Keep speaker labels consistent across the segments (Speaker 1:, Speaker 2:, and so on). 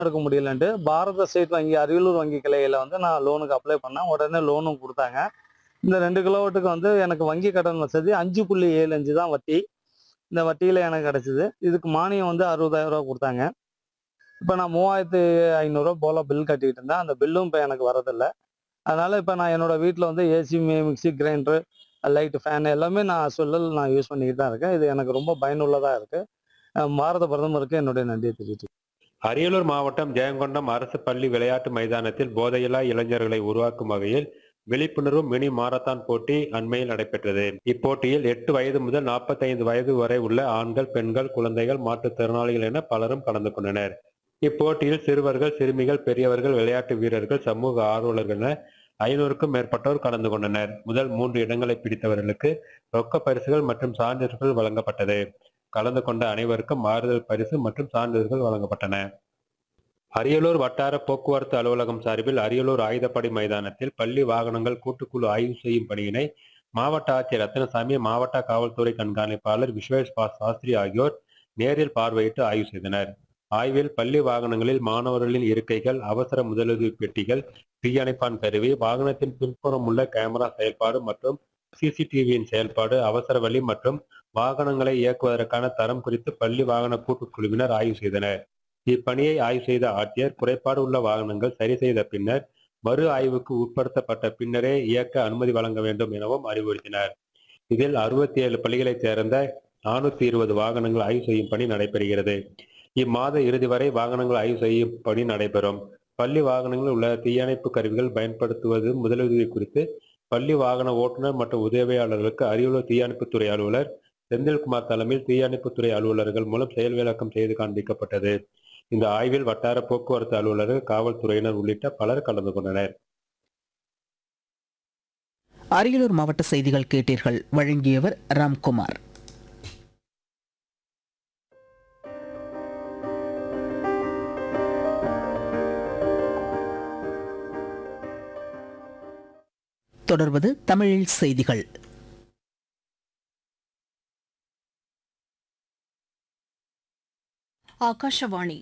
Speaker 1: எடுக்க முடியலன்ட்டு பாரத ஸ்டேட் வங்கி அரியலூர் வங்கி கிளையில வந்து நான் லோனுக்கு அப்ளை பண்ணேன் உடனே லோனும் கொடுத்தாங்க இந்த ரெண்டு கிலோவாட்டுக்கு வந்து எனக்கு வங்கி கடன் வசதி அஞ்சு புள்ளி ஏழு அஞ்சு தான் வட்டி இந்த வட்டியில எனக்கு கிடைச்சிது இதுக்கு மானியம் வந்து அறுபதாயிரம் ரூபா கொடுத்தாங்க இப்போ நான் மூவாயிரத்து ஐநூறுரூவா போல பில் கட்டிட்டு இருந்தேன் அந்த பில்லும் இப்போ எனக்கு வரதில்லை அதனால இப்போ நான் என்னோட வீட்டில் வந்து AC mixie grinder light fan எல்லாமே நான் சொல்லல் நான் யூஸ் பண்ணிக்கிட்டு தான் இருக்கேன் இது எனக்கு ரொம்ப பயனுள்ளதாக இருக்கு அஹ் பாரத பிரதமருக்கு என்னுடைய நன்றியை தெரிவித்து
Speaker 2: அரியலூர் மாவட்டம் ஜெயங்கொண்டம் அரசு பள்ளி விளையாட்டு மைதானத்தில் போதையில்லா இளைஞர்களை உருவாக்கும் வகையில் விழிப்புணர்வு மினி மாரத்தான் போட்டி அண்மையில் நடைபெற்றது இப்போட்டியில் எட்டு வயது முதல் 45 வயது வரை உள்ள ஆண்கள் பெண்கள் குழந்தைகள் மாற்றுத்திறனாளிகள் என பலரும் கலந்து கொண்டனர் இப்போட்டியில் சிறுவர்கள் சிறுமிகள் பெரியவர்கள் விளையாட்டு வீரர்கள் சமூக ஆர்வலர்கள் என ஐநூறுக்கும் மேற்பட்டோர் கலந்து கொண்டனர் முதல் மூன்று இடங்களை பிடித்தவர்களுக்கு ரொக்க பரிசுகள் மற்றும் சான்றிதழ்கள் வழங்கப்பட்டது கலந்து கொண்ட அனைவருக்கும் மாறுதல் பரிசு மற்றும் சான்றிதழ்கள் வழங்கப்பட்டன அரியலூர் வட்டார போக்குவரத்து அலுவலகம் சார்பில் அரியலூர் ஆயுதப்படை மைதானத்தில் பள்ளி வாகனங்கள் கூட்டுக்குழு ஆய்வு செய்யும் பணியினை மாவட்ட ஆட்சியர் ரத்தினசாமி மாவட்ட காவல்துறை கண்காணிப்பாளர் விஸ்வேஷ் பா சாஸ்திரி ஆகியோர் நேரில் பார்வையிட்டு ஆய்வு செய்தனர் ஆய்வில் பள்ளி வாகனங்களில் மாணவர்களின் இருக்கைகள் அவசர முதலுதவி பெட்டிகள் தீயணைப்பான் கருவி வாகனத்தின் பின்புறம் உள்ள கேமரா செயல்பாடு மற்றும் சிசிடிவியின் செயல்பாடு அவசர வழி மற்றும் வாகனங்களை இயக்குவதற்கான தரம் குறித்து பள்ளி வாகன கூட்டுக்குழுவினர் ஆய்வு செய்தனர் இப்பணியை ஆய்வு செய்த ஆட்சியர் குறைபாடு உள்ள வாகனங்கள் சரி செய்த பின்னர் மறு ஆய்வுக்கு உட்படுத்தப்பட்ட பின்னரே இயக்க அனுமதி வழங்க வேண்டும் எனவும் அறிவுறுத்தினர் இதில் அறுபத்தி ஏழு பள்ளிகளைச் சேர்ந்த நானூத்தி இருபது வாகனங்கள் ஆய்வு செய்யும் பணி நடைபெறுகிறது இம்மாத இறுதி வரை வாகனங்கள் ஆய்வு செய்யும் பணி நடைபெறும் பள்ளி வாகனங்களில் உள்ள தீயணைப்பு கருவிகள் பயன்படுத்துவது முதலுதவி குறித்து பள்ளி வாகன ஓட்டுநர் மற்றும் உதவியாளர்களுக்கு அரியலூர் தீயணைப்புத்துறை அலுவலர் செந்தில்குமார் தலைமையில் தீயணைப்புத்துறை அலுவலர்கள் மூலம் செயல் விளக்கம் செய்து காண்பிக்கப்பட்டது இந்த ஆய்வில் வட்டார போக்குவரத்து அலுவலர்கள் காவல்துறையினர் உள்ளிட்ட பலர் கலந்து கொண்டனர்
Speaker 3: அரியலூர் மாவட்ட செய்திகள் கேட்டீர்கள் வழங்கியவர் ராம்குமார் தொடர்வது தமிழில் செய்திகள்
Speaker 4: ಆಕಾಶವಾಣಿ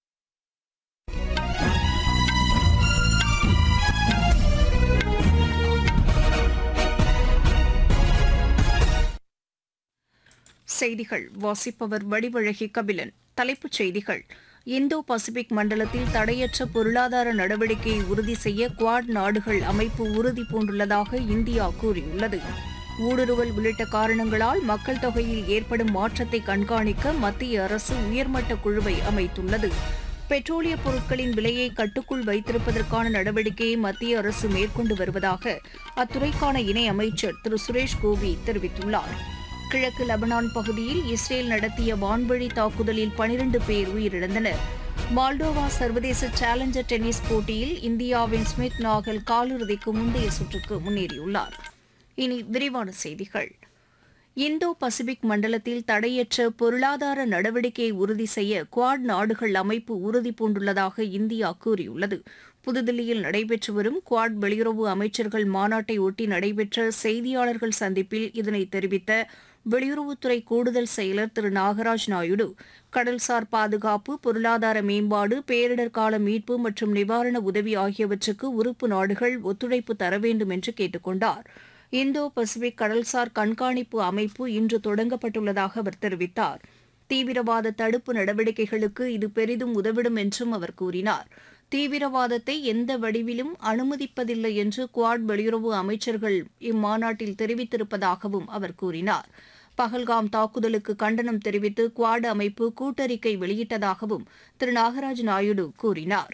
Speaker 4: செய்திகள் வாசிப்பவர் வடிவழகி கபிலன் தலைப்புச் செய்திகள் இந்தோ பசிபிக் மண்டலத்தில் தடையற்ற பொருளாதார நடவடிக்கையை உறுதி செய்ய குவாட் நாடுகள் அமைப்பு உறுதி பூண்டுள்ளதாக இந்தியா கூறியுள்ளது ஊடுருவல் உள்ளிட்ட காரணங்களால் மக்கள் தொகையில் ஏற்படும் மாற்றத்தை கண்காணிக்க மத்திய அரசு உயர்மட்ட குழுவை அமைத்துள்ளது பெட்ரோலிய பொருட்களின் விலையை கட்டுக்குள் வைத்திருப்பதற்கான நடவடிக்கையை மத்திய அரசு மேற்கொண்டு வருவதாக அத்துறைக்கான இணை அமைச்சர் திரு சுரேஷ் கோபி தெரிவித்துள்ளார் கிழக்கு லெபனான் பகுதியில் இஸ்ரேல் நடத்திய வான்வழி தாக்குதலில் பனிரண்டு பேர் உயிரிழந்தனர் மால்டோவா சர்வதேச சேலஞ்சர் டென்னிஸ் போட்டியில் இந்தியாவின் ஸ்மித் நாகல் காலிறுதிக்கு முந்தைய சுற்றுக்கு முன்னேறியுள்ளார் இனி விரிவான செய்திகள் இந்தோ பசிபிக் மண்டலத்தில் தடையற்ற பொருளாதார நடவடிக்கையை உறுதி செய்ய குவாட் நாடுகள் அமைப்பு உறுதி பூண்டுள்ளதாக இந்தியா கூறியுள்ளது புதுதில்லியில் நடைபெற்று வரும் குவாட் வெளியுறவு அமைச்சர்கள் மாநாட்டை ஒட்டி நடைபெற்ற செய்தியாளர்கள் சந்திப்பில் இதனை தெரிவித்த வெளியுறவுத்துறை கூடுதல் செயலர் திரு நாகராஜ் நாயுடு கடல்சார் பாதுகாப்பு பொருளாதார மேம்பாடு பேரிடர் கால மீட்பு மற்றும் நிவாரண உதவி ஆகியவற்றுக்கு உறுப்பு நாடுகள் ஒத்துழைப்பு தர வேண்டும் என்று கேட்டுக் கொண்டார் இந்தோ பசிபிக் கடல்சார் கண்காணிப்பு அமைப்பு இன்று தொடங்கப்பட்டுள்ளதாக அவர் தெரிவித்தார் தீவிரவாத தடுப்பு நடவடிக்கைகளுக்கு இது பெரிதும் உதவிடும் என்றும் அவர் கூறினார் தீவிரவாதத்தை எந்த வடிவிலும் அனுமதிப்பதில்லை என்று குவாட் வெளியுறவு அமைச்சர்கள் இம்மாநாட்டில் தெரிவித்திருப்பதாகவும் அவர் கூறினார் பஹல்காம் தாக்குதலுக்கு கண்டனம் தெரிவித்து குவாட் அமைப்பு கூட்டறிக்கை வெளியிட்டதாகவும் திரு நாகராஜ் நாயுடு கூறினார்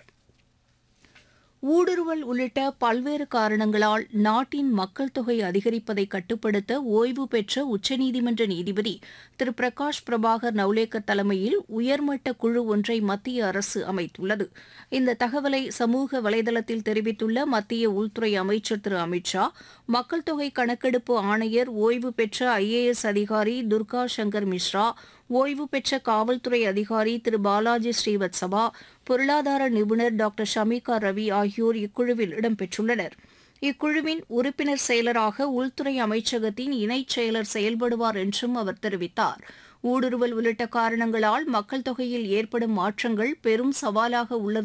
Speaker 4: ஊடுருவல் உள்ளிட்ட பல்வேறு காரணங்களால் நாட்டின் மக்கள் தொகை அதிகரிப்பதை கட்டுப்படுத்த ஓய்வு பெற்ற உச்சநீதிமன்ற நீதிபதி திரு பிரகாஷ் பிரபாகர் நவ்லேக்கர் தலைமையில் உயர்மட்ட குழு ஒன்றை மத்திய அரசு அமைத்துள்ளது இந்த தகவலை சமூக வலைதளத்தில் தெரிவித்துள்ள மத்திய உள்துறை அமைச்சர் திரு அமித் ஷா மக்கள் தொகை கணக்கெடுப்பு ஆணையர் ஓய்வு பெற்ற ஐஏஎஸ் அதிகாரி துர்கா சங்கர் மிஸ்ரா ஓய்வு பெற்ற காவல்துறை அதிகாரி திரு பாலாஜி ஸ்ரீவத்சவா பொருளாதார நிபுணர் டாக்டர் ஷமிகா ரவி ஆகியோர் இக்குழுவில் இடம்பெற்றுள்ளனர் இக்குழுவின் உறுப்பினர் செயலராக உள்துறை அமைச்சகத்தின் இணைச் செயலர் செயல்படுவார் என்றும் அவர் தெரிவித்தார் ஊடுருவல் உள்ளிட்ட காரணங்களால் மக்கள் தொகையில் ஏற்படும் மாற்றங்கள் பெரும் சவாலாக உள்ளது